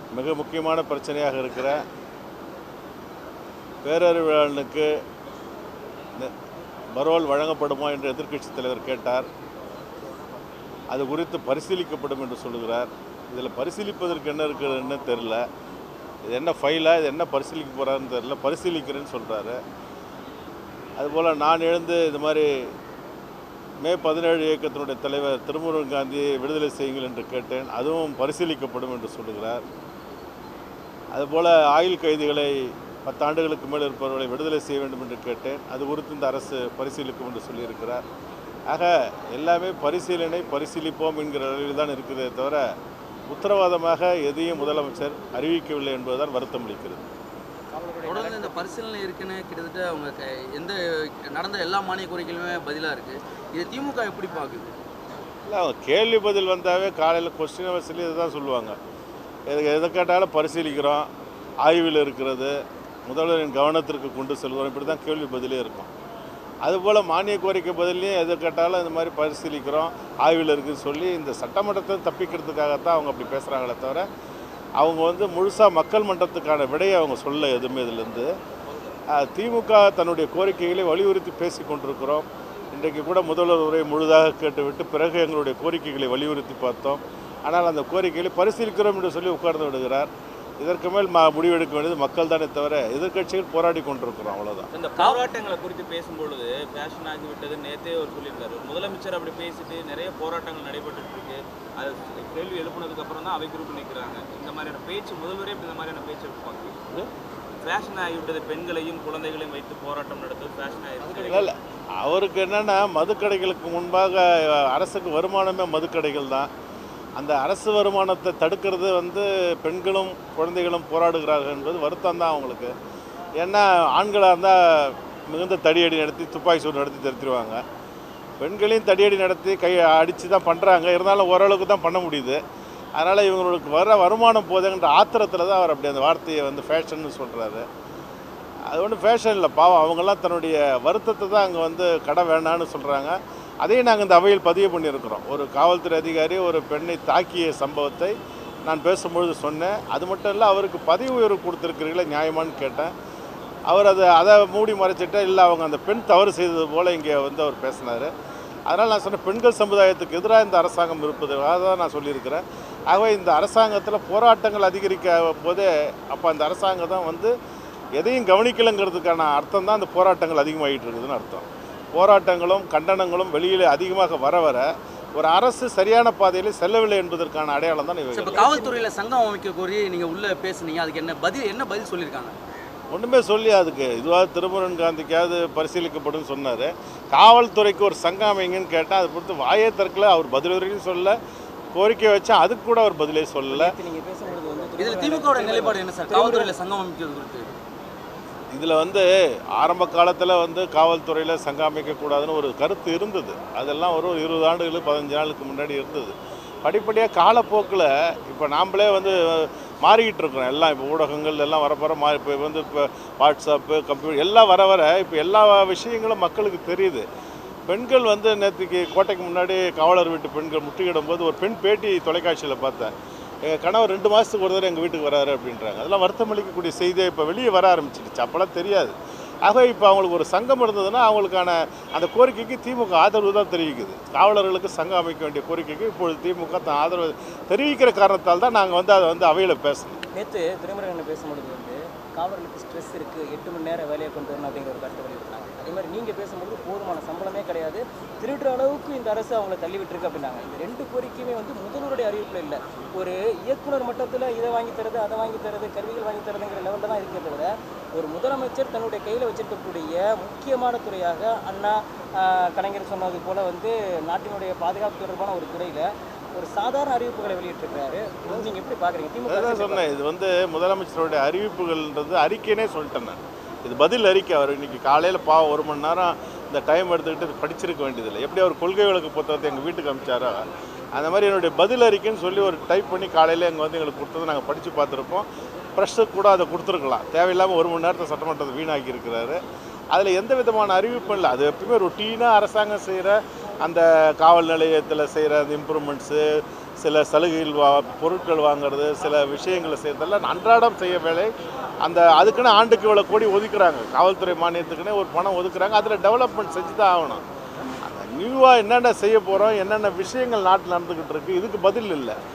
மிக முக்கியமான பிரச்சனையாக இருக்கிற பேரறிவாளனுக்கு நெ- பரோல் வழங்கப்படுமா என்று எதிர்க்கட்சித் தலைவர் கேட்டார் அது குறித்து பரிசீலிக்கப்படும் என்று சொல்லுகிறார் இதில் பரிசீலிப்பதற்கு என்ன இருக்குதுன்னு தெரில இது என்ன ஃபைலா இது என்ன பரிசீலிக்க போகிறாருன்னு தெரில பரிசீலிக்கிறேன்னு சொல்கிறாரு அதுபோல் நான் எழுந்து இது மாதிரி மே பதினேழு இயக்கத்தினுடைய தலைவர் திருமுருகன் காந்தியை விடுதலை செய்யுங்கள் என்று கேட்டேன் அதுவும் பரிசீலிக்கப்படும் என்று சொல்லுகிறார் அதுபோல் ஆயுள் கைதிகளை பத்தாண்டுகளுக்கு மேல் இருப்பவர்களை விடுதலை செய்ய வேண்டும் என்று கேட்டேன் அது குறித்து இந்த அரசு பரிசீலிக்கும் என்று சொல்லியிருக்கிறார் ஆக எல்லாமே பரிசீலனை பரிசீலிப்போம் என்கிற அளவில் தான் இருக்குதே தவிர உத்தரவாதமாக எதையும் முதலமைச்சர் அறிவிக்கவில்லை என்பதுதான் வருத்தம் அளிக்கிறது தொடர்ந்து இந்த பரிசீலனை இருக்குன்னு கிட்டத்தட்ட அவங்க க- எந்த நடந்த எல்லா மானிய கோரிக்கைகளுமே பதிலாக இருக்குது இது திமுக எப்படி பார்க்குது இல்லை அவங்க கேள்வி பதில் வந்தாவே காலையில் கொஸ்டின் அவர்ஸ்லேயே இதுதான் சொல்லுவாங்க எது எதை கேட்டாலும் பரிசீலிக்கிறோம் ஆய்வில் இருக்கிறது முதல்வரின் கவனத்திற்கு கொண்டு செல்கிறோம் இப்படி தான் கேள்வி பதிலே இருக்கும் அதுபோல் மானிய கோரிக்கை பதிலையும் எது கேட்டாலும் இந்த மாதிரி பரிசீலிக்கிறோம் ஆய்வில் இருக்குதுன்னு சொல்லி இந்த சட்டமன்றத்தை தப்பிக்கிறதுக்காகத்தான் அவங்க அப்படி பேசுகிறாங்களே தவிர அவங்க வந்து முழுசாக மக்கள் மன்றத்துக்கான விடையை அவங்க சொல்ல எதுவுமே இதுலேருந்து அஹ், திமுக தன்னுடைய கோரிக்கைகளை வலியுறுத்தி பேசி கொண்டிருக்கிறோம் இன்றைக்கு கூட முதல்வர் உரை முழுதாக கேட்டுவிட்டு பிறகு எங்களுடைய கோரிக்கைகளை வலியுறுத்தி பார்த்தோம் ஆனால் அந்த கோரிக்கைகளை பரிசீலிக்கிறோம் என்று சொல்லி உட்கார்ந்து விடுகிறார் இதற்கு மேல் ம முடிவெடுக்க வேண்டியது மக்கள் தானே தவிர எதிர்க்கட்சிகள் போராடி கொண்டிருக்கிறோம் அவ்வளோதான் இந்த போராட்டங்களை குறித்து பேசும்பொழுது ஃபேஷன் ஆகி விட்டது நேத்தே அவர் சொல்லியிருக்காரு முதலமைச்சர் அப்படி பேசிட்டு நிறைய போராட்டங்கள் நடைபெற்றுட்டு இருக்கு அது கேள்வி எழுப்புனதுக்கு அப்புறம் தான் அவை குறிப்பு நிற்கிறாங்க இந்த மாதிரியான பேச்சு முதல்வரே இப்படி இந்த மாதிரியான பேச்சு பார்க்குறீங்க ஃபேஷன் ஆகிவிட்டது பெண்களையும் குழந்தைகளையும் வைத்து போராட்டம் நடத்துவது ஃபேஷன் ஆகிருக்கு இல்லை இல்லை அவருக்கு என்னென்னா மதுக்கடைகளுக்கு முன்பாக அஹ், அரசுக்கு வருமானமே மதுக்கடைகள் தான் அந்த அரசு வருமானத்தை தடுக்கிறது வந்து பெண்களும் குழந்தைகளும் போராடுகிறார்கள் என்பது வருத்தம் தான் அவங்களுக்கு ஏன்னா ஆண்களாக இருந்தால் மிகுந்த தடியடி நடத்தி துப்பாக்கி சூடு நடத்தி திருத்திடுவாங்க பெண்களையும் தடியடி நடத்தி கை அடித்து தான் பண்ணுறாங்க இருந்தாலும் ஓரளவுக்கு தான் பண்ண முடியுது அதனால் இவங்களுக்கு வர வருமானம் போதுங்கிற ஆத்திரத்தில் தான் அவர் அப்படி அந்த வார்த்தையை வந்து ஃபேஷன்னு சொல்கிறாரு அது ஒன்றும் ஃபேஷன் இல்லை பாவம் அவங்கெல்லாம் தன்னுடைய வருத்தத்தை தான் அங்கே வந்து கடை வேணான்னு சொல்கிறாங்க அதையும் நாங்கள் இந்த அவையில் பதிவு பண்ணியிருக்கிறோம் ஒரு காவல்துறை அதிகாரி ஒரு பெண்ணை தாக்கிய சம்பவத்தை நான் பேசும்பொழுது சொன்னேன் அது மட்டும் இல்லை அவருக்கு பதவி உயர்வு கொடுத்துருக்கிறீங்களே நியாயமான்னு கேட்டேன் அவர் அதை அதை மூடி மறைச்சிட்டு இல்லை அவங்க அந்த பெண் தவறு செய்தது போல் இங்கே வந்து அவர் பேசினார் அதனால் நான் சொன்னேன் பெண்கள் சமுதாயத்துக்கு எதிராக இந்த அரசாங்கம் இருப்பதாக தான் நான் சொல்லியிருக்கிறேன் ஆகவே இந்த அரசாங்கத்தில் போராட்டங்கள் அதிகரிக்க போதே அப்போ அந்த அரசாங்கம் தான் வந்து எதையும் கவனிக்கலைங்கிறதுக்கான அர்த்தம் தான் அந்த போராட்டங்கள் அதிகமாகிட்டு இருக்குதுன்னு அர்த்தம் போராட்டங்களும் கண்டனங்களும் வெளியில் அதிகமாக வர வர ஒரு அரசு சரியான பாதையில் செல்லவில்லை என்பதற்கான அடையாளம் தான் சரி, இவங்க இப்போ காவல்துறையில் சங்கம் அமைக்க கோரி நீங்கள் உள்ளே பேசுனீங்க அதுக்கு என்ன பதில் என்ன பதில் சொல்லியிருக்காங்க ஒன்றுமே சொல்லி அதுக்கு இதுவாக திருமுருகன் காந்திக்காவது பரிசீலிக்கப்படும் சொன்னார் காவல்துறைக்கு ஒரு சங்கம் அமைங்கன்னு கேட்டால் அதை பொறுத்து வாயே திறக்கல அவர் பதில் வரைக்கும் சொல்ல கோரிக்கை வச்சா அதுக்கு கூட அவர் பதிலே சொல்லலை நீங்கள் பேசும்பொழுது வந்து இதில் திமுகவோட நிலைப்பாடு என்ன சார் காவல்துறையில் சங்கம் அமைக்கிறது குறித்து இதில் வந்து ஆரம்ப காலத்தில் வந்து காவல்துறையில் சங்கம் அமைக்கக்கூடாதுன்னு ஒரு கருத்து இருந்தது அதெல்லாம் ஒரு இருபது ஆண்டுகள் பதினஞ்சு நாளுக்கு முன்னாடி இருந்தது படிப்படியாக காலப்போக்கில் இப்போ நாம்ளே வந்து மாறிக்கிட்டு இருக்கிறோம் எல்லாம் இப்போ ஊடகங்கள் எல்லாம் வர வர மாறி இப்போ வந்து இப்போ வாட்ஸ்அப்பு கம்ப்யூட்டர் எல்லாம் வர வர இப்போ எல்லா விஷயங்களும் மக்களுக்கு தெரியுது பெண்கள் வந்து நேற்றுக்கு கோட்டைக்கு முன்னாடி காவலர் வீட்டு பெண்கள் முற்றுகையிடும் போது ஒரு பெண் பேட்டி தொலைக்காட்சியில் பார்த்தேன் எங்கள் கணவர் ரெண்டு மாதத்துக்கு ஒரு தடவை எங்கள் வீட்டுக்கு வராரு அப்படின்றாங்க அதெல்லாம் வருத்தம் அளிக்கக்கூடிய செய்தியை இப்போ வெளியே வர ஆரம்பிச்சிடுச்சு அப்போல்லாம் தெரியாது ஆக இப்போ அவங்களுக்கு ஒரு சங்கம் இருந்ததுன்னா அவங்களுக்கான அந்த கோரிக்கைக்கு திமுக ஆதரவு தான் தெரிவிக்குது காவலர்களுக்கு சங்கம் அமைக்க வேண்டிய கோரிக்கைக்கு இப்பொழுது திமுக தன் ஆதரவு தெரிவிக்கிற காரணத்தால் தான் நாங்கள் வந்து அதை வந்து அவையில் பேசணும் நேற்று திருமுருகன் பேசும்பொழுது வந்து காவலர்களுக்கு ஸ்ட்ரெஸ் இருக்குது எட்டு மணி நேரம் வேலையை கொண்டு வரணும் அப்படிங்கிற ஒரு கருத்தை வெளியிட்டாங்க அதே மாதிரி நீங்கள் பேசும்பொழுது போதுமான சம்பளமே கிடையாது திருடுற அளவுக்கு இந்த அரசு அவங்களை தள்ளி விட்டுருக்கு அப்படின்னாங்க இந்த ரெண்டு கோரிக்கையுமே வந்து முதல்வருடைய அறிவிப்பில் இல்லை ஒரு இயக்குனர் மட்டத்தில் இதை வாங்கி தரது அதை வாங்கி தரது கருவிகள் வாங்கி தரதுங்கிற லெவலில் தான் இருக்கிறத விட ஒரு முதலமைச்சர் தன்னுடைய கையில் வச்சிருக்கக்கூடிய முக்கியமான துறையாக அண்ணா ஆஹ், கலைஞர் சொன்னது போல வந்து நாட்டினுடைய பாதுகாப்பு தொடர்பான ஒரு துறையில் ஒரு சாதாரண அறிவிப்புகளை வெளியிட்டிருக்கிறாரு இது வந்து நீங்கள் எப்படி பார்க்குறீங்க திமுக அதான் அரசு எப்படி சொன்னேன் இது வந்து முதலமைச்சருடைய அறிவிப்புகள்ன்றது அறிக்கைனே சொல்லிட்டேன் நான் இது பதில் அறிக்கை அவர் இன்னைக்கு காலையில் பாவம் ஒரு மணி நேரம் இந்த டைம் எடுத்துக்கிட்டு இது படிச்சிருக்க வேண்டியதில்லை எப்படி அவர் கொள்கை விளக்கு புத்தகத்தை எங்கள் வீட்டுக்கு அனுப்பிச்சாரோ அந்த மாதிரி என்னுடைய பதில் அறிக்கைன்னு சொல்லி ஒரு டைப் பண்ணி காலையில் எங்கள் வந்து எங்களுக்கு கொடுத்தது நாங்கள் படித்து பார்த்துருப்போம் ப்ரெஷ்ஷுக்கு கூட அதை கொடுத்துருக்கலாம் தேவையில்லாமல் ஒரு மணி நேரத்தை சட்டமன்றத்தை வீணாக்கி இருக்கிறாரு அதில் எந்த விதமான அறிவிப்பும் இல்லை அது எப்பயுமே ரொட்டீனாக அரசாங்கம் செய்கிற அந்த காவல் நிலையத்தில் செய்கிற அந்த இம்ப்ரூவ்மெண்ட்ஸு சில சலுகைகள் வா பொருட்கள் வாங்குறது சில விஷயங்களை செய்யறதெல்லாம் அன்றாடம் செய்ய வேலை அந்த அதுக்குன்னு ஆண்டுக்கு இவ்வளோ கோடி ஒதுக்குறாங்க காவல்துறை மானியத்துக்குன்னே ஒரு பணம் ஒதுக்குறாங்க அதில் டெவலப்மெண்ட் செஞ்சு தான் ஆகணும் அந்த நியூவாக என்னென்ன செய்ய போகிறோம் என்னென்ன விஷயங்கள் நாட்டில் நடந்துக்கிட்டு இருக்கு இதுக்கு பதில் இல்லை